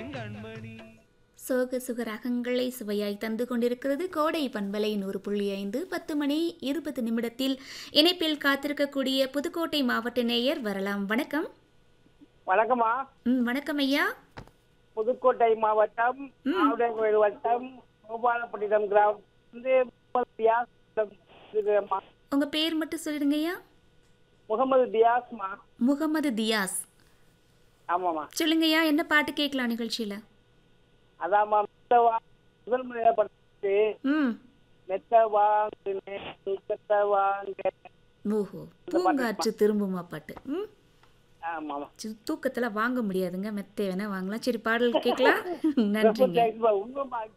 கண்மணி சோக சுக ரகங்களை சுவையாய் தந்து கொண்டிருக்கிறது கோடை பண்பலை நூறு புள்ளி ஐந்து பத்து மணி இருபது நிமிடத்தில் இணைப்பில் காத்திருக்கக்கூடிய புதுக்கோட்டை மாவட்ட நேயர் வரலாம் வணக்கம் வணக்கம்மா ம் வணக்கம் ஐயா புதுக்கோட்டை மாவட்டம் ஆவுடையங்கோயில் வட்டம் கோபாலப்பட்டினம் கிராமம் வந்து முகமது தியாஸ் இருக்குதும்மா. உங்க பேர் மட்டும் சொல்லிடுங்க ஐயா முகமது தியாஸ்மா முகமது தியாஸ் ஆமாம்மா சொல்லுங்க ஐயா என்ன பாட்டு கேட்கலாம் நிகழ்ச்சியில அதாம்மா மெத்த வா முதல் முறையாக படிச்சு ம் மெத்த வாங்கினேன் மெத்த வாங்க ஓஹோ பூங்காற்று திரும்புமா பாட்டு ம் ஆமாம்மா சி- தூக்கத்துல வாங்க முடியாதுங்க மெத்தை வேணா வாங்கலாம் சரி பாடல் கேட்கலாம் நன்றிங்க தேங்க்ஸ்மா உண்மைமா